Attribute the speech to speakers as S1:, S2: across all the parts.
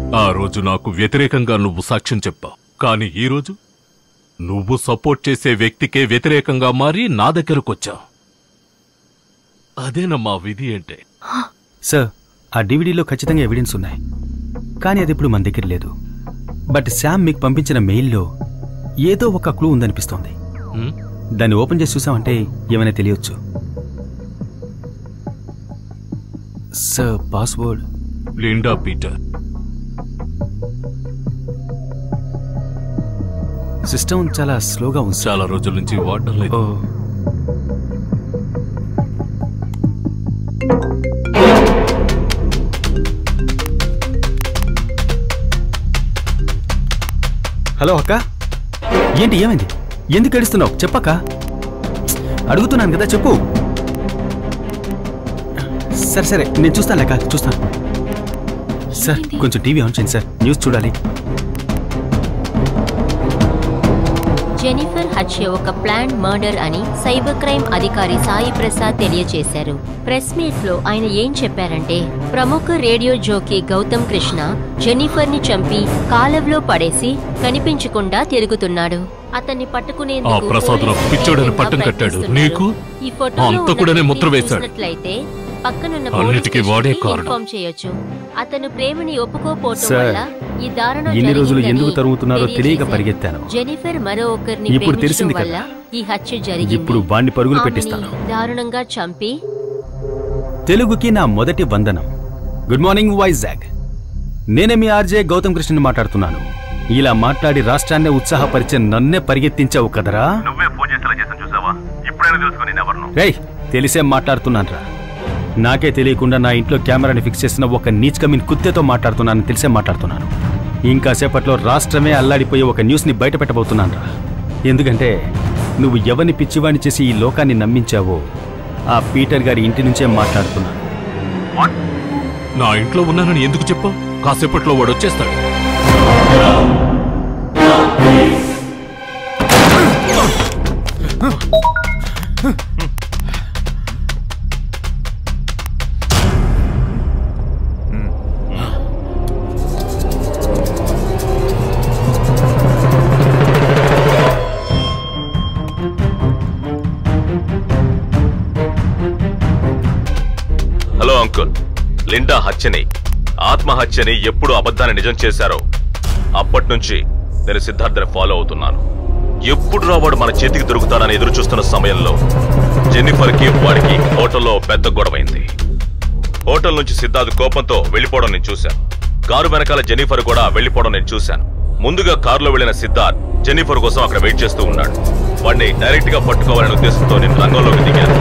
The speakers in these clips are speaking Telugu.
S1: ఆ రోజు నాకు వ్యతిరేకంగా నువ్వు సాక్ష్యం చెప్పావు కానీ ఈ రోజు నువ్వు సపోర్ట్ చేసే వ్యక్తికే వ్యతిరేకంగా మారి నా దగ్గరకొచ్చావు అదేనమ్మా విధి అంటే
S2: సార్ ఆ డివిడీలో ఖచ్చితంగా ఎవిడెన్స్ ఉన్నాయి కానీ అది ఇప్పుడు మన దగ్గర లేదు బట్ శామ్ మీకు పంపించిన మెయిల్లో ఏదో ఒక క్లూ ఉందనిపిస్తోంది
S1: హ్మ్?
S2: దాన్ని ఓపెన్ చేసి చూసామంటే ఏమైనా తెలియచ్చు sir password
S1: Linda Peter
S2: system చాలా స్లోగా ఉంది సార్
S1: చాలా రోజుల నుంచి వాడడం లేదు
S2: ఓ హలో అక్క ఏంటి ఏమైంది ఎందుకు ఏడుస్తున్నావు చెప్పక్క అడుగుతున్నాను కదా చెప్పు సరే సరే నేను చూస్తాను లేక చూస్తాను సార్ కొంచెం టీవీ ఆన్ చేయండి సార్ న్యూస్ చూడాలి
S3: జెనిఫర్ హత్య ఒక ప్లాన్ మర్డర్ అని సైబర్ క్రైమ్ అధికారి సాయి ప్రసాద్ తెలియజేశారు ప్రెస్ మీట్ లో ఆయన ఏం చెప్పారంటే ప్రముఖ radio jockey Gautam Krishna Jennifer ని చంపి కాలవలో పడేసి కనిపించకుండా తిరుగుతున్నాడు అతన్ని పట్టుకునేందుకు
S1: ఆ ప్రసాద్ నాకు
S3: పోలీసులు
S1: పిచ్చోడని
S3: వేగంగా
S1: పట్టం కట్టాడు.
S3: ప్రయత్నిస్తున్నారు.
S1: నీకు?
S3: ఈ ఫోటోలో
S1: అంత
S3: ఉన్న
S1: కూడానే
S3: వ్యక్తిని
S1: ముద్ర వేశాడు.
S3: చూసినట్లయితే పక్కనున్న
S1: అన్నిటికీ
S3: పోలీస్
S1: వాడే
S3: స్టేషన్కి
S1: కారణం.
S3: ఇన్ఫార్మ్ చేయొచ్చు అతను ప్రేమని ఒప్పుకోపోవటం
S2: సార్,
S3: వల్ల ఈ దారుణం
S2: ఎన్ని రోజులు
S3: జరిగిందని
S2: ఎందుకు తరుగుతున్నారో తెలియక
S3: తెలియజేశారు.
S2: పరిగెత్తాను
S3: జెనిఫర్ మరో ఒకరిని
S2: ఇప్పుడు
S3: ప్రేమించడం
S2: తెలిసింది
S3: వల్ల
S2: కదా.
S3: ఈ హత్య జరిగింది
S2: ఇప్పుడు వాణ్ణి పరుగులు
S3: ఆమెని
S2: పెట్టిస్తాను
S3: దారుణంగా చంపి
S2: తెలుగుకి నా మొదటి వందనం గుడ్ మార్నింగ్ వైజాగ్ నేనే మీ ఆర్జే గౌతమ్ కృష్ణని మాట్లాడుతున్నాను ఇలా మాట్లాడి రాష్ట్రాన్నే ఉత్సాహపరిచే నన్నే పరిగెత్తించావు కదరా
S4: నువ్వే ఫోన్ చేసేలా చేసాను చూసావా ఇప్పుడైనా తెలుసుకొని నేను ఎవరిను
S2: రేయ్ తెలిసే మాట్లాడుతున్నానురా నాకే తెలియకుండా నా ఇంట్లో కెమెరాని ఫిక్స్ చేసిన ఒక నీచ్ కమిన్ కుత్తేతో మాట్లాడుతున్నాను తెలిసే మాట్లాడుతున్నాను ఇంకా సేపట్లో రాష్ట్రమే అల్లాడిపోయే ఒక న్యూస్ని బయట పెట్టబోతున్నానురా ఎందుకంటే నువ్వు ఎవరిని పిచ్చివాణి చేసి ఈ లోకాన్ని నమ్మించావో ఆ పీటర్ గారి ఇంటి నుంచే మాట్లాడుతున్నాను
S1: నా ఇంట్లో ఉన్నానని ఎందుకు చెప్పావు కాసేపట్లో వాడు వచ్చేస్తాడు
S4: హలో అంకుల్ లిండా హత్యని ఆత్మహత్యని ఎప్పుడు అబద్ధాన్ని నిజం చేశారో అప్పటి నుంచి నేను సిద్ధార్థని ఫాలో అవుతున్నాను ఎప్పుడు రా వాడు మన చేతికి దొరుకుతాడని ఎదురు చూస్తున్న సమయంలో జెన్నిఫర్కి వాడికి హోటల్లో పెద్ద గొడవైంది హోటల్ నుంచి సిద్ధార్థ్ కోపంతో వెళ్ళిపోవడం నేను చూశాను కారు వెనకాల జెన్నిఫర్ కూడా వెళ్ళిపోవడం నేను చూశాను ముందుగా కారులో వెళ్ళిన సిద్ధార్థ్ జెన్నిఫర్ కోసం అక్కడ వెయిట్ చేస్తూ ఉన్నాడు వాడిని డైరెక్ట్ గా పట్టుకోవాలనే ఉద్దేశంతో నేను రంగంలోకి దిగాను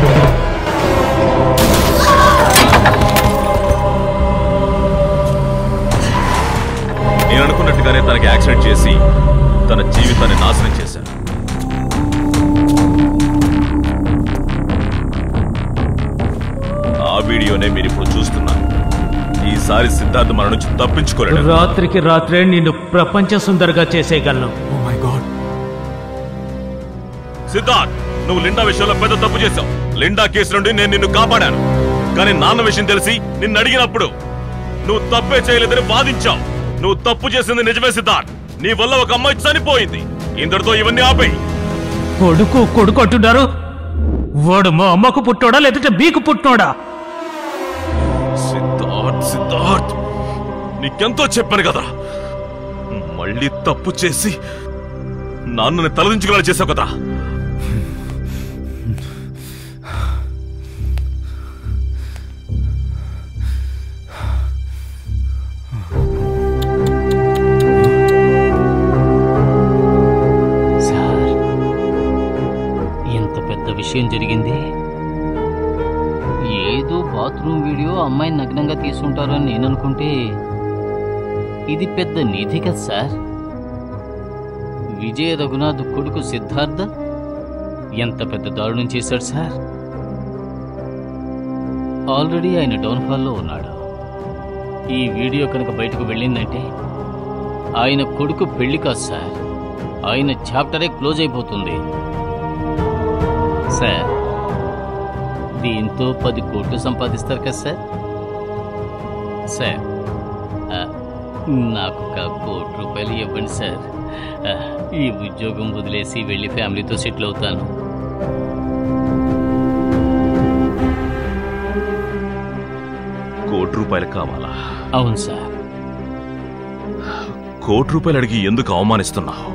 S4: నేను అనుకున్నట్టుగానే తనకి యాక్సిడెంట్ చేసి తన జీవితాన్ని నాశనం చేశాను ఆ వీడియోనే మీరు ఇప్పుడు చూస్తున్నారు ఈసారి సిద్ధార్థ్ మన నుంచి తప్పించుకోలేడు
S5: రాత్రికి రాత్రే నిన్ను ప్రపంచ సుందరగా చేసేయగలను
S4: సిద్ధార్థ్ నువ్వు లిండా విషయంలో పెద్ద తప్పు చేశావు లిండా కేసు నుండి నేను నిన్ను కాపాడాను కానీ నాన్న విషయం తెలిసి నిన్ను అడిగినప్పుడు నువ్వు తప్పే చేయలేదని వాదించావు నువ్వు తప్పు చేసింది నిజమే సిద్ధార్థ్ నీ వల్ల ఒక అమ్మాయి చనిపోయింది ఇందరితో ఇవన్నీ ఆపేయి
S5: కొడుకు కొడుకు అంటున్నారు వాడు మా అమ్మకు పుట్టాడా లేదంటే మీకు పుట్టినోడా
S4: సిద్ధార్థ్ సిద్ధార్థ్ నీకెంతో చెప్పాను కదా మళ్ళీ తప్పు చేసి నాన్నని తలదించుకునేలా చేసావు కదా
S6: సార్ ఎంత పెద్ద విషయం జరిగింది ఏదో బాత్రూమ్ వీడియో అమ్మాయిని నగ్నంగా తీసుంటారని నేను అనుకుంటే ఇది పెద్ద నిధి కదా సార్ విజయ రఘునాథ్ కొడుకు సిద్ధార్థ ఎంత పెద్ద దారుణం చేశాడు సార్ ఆల్రెడీ ఆయన డౌన్ఫాల్లో ఉన్నాడు ఈ వీడియో కనుక బయటకు వెళ్ళిందంటే ఆయన కొడుకు పెళ్లి కాదు సార్ ఆయన చాప్టరే క్లోజ్ అయిపోతుంది సార్ దీంతో పది కోట్లు సంపాదిస్తారు కదా సార్ సార్ ఆ, నాకు ఒక కోటి రూపాయలు ఇవ్వండి సార్ ఆ, ఈ ఉద్యోగం వదిలేసి వెళ్ళి ఫ్యామిలీతో సెటిల్ అవుతాను
S4: కోటి రూపాయలు కావాలా
S6: అవును సార్
S4: కోటి రూపాయలు అడిగి ఎందుకు అవమానిస్తున్నావు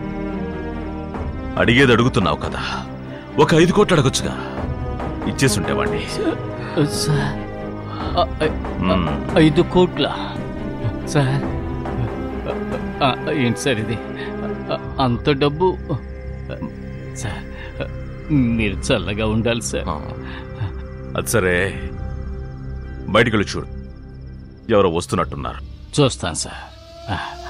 S4: అడిగేది అడుగుతున్నావు కదా ఒక ఐదు కోట్లు అడగొచ్చుగా ఇచ్చేసుంటేవాడిని
S6: సార్ ఆ, ఐ-
S4: మ్మ్.
S6: ఐదు కోట్ల సార్ ఆ, ఏంటి సార్ ఇది ఆ, అంత డబ్బు సార్ మీరు చల్లగా ఉండాలి సార్
S4: ఆ. అది సరే బయటికి వెళ్ళి చూడు ఎవరో వస్తున్నట్టున్నారు
S6: చూస్తాను సార్ ఆ.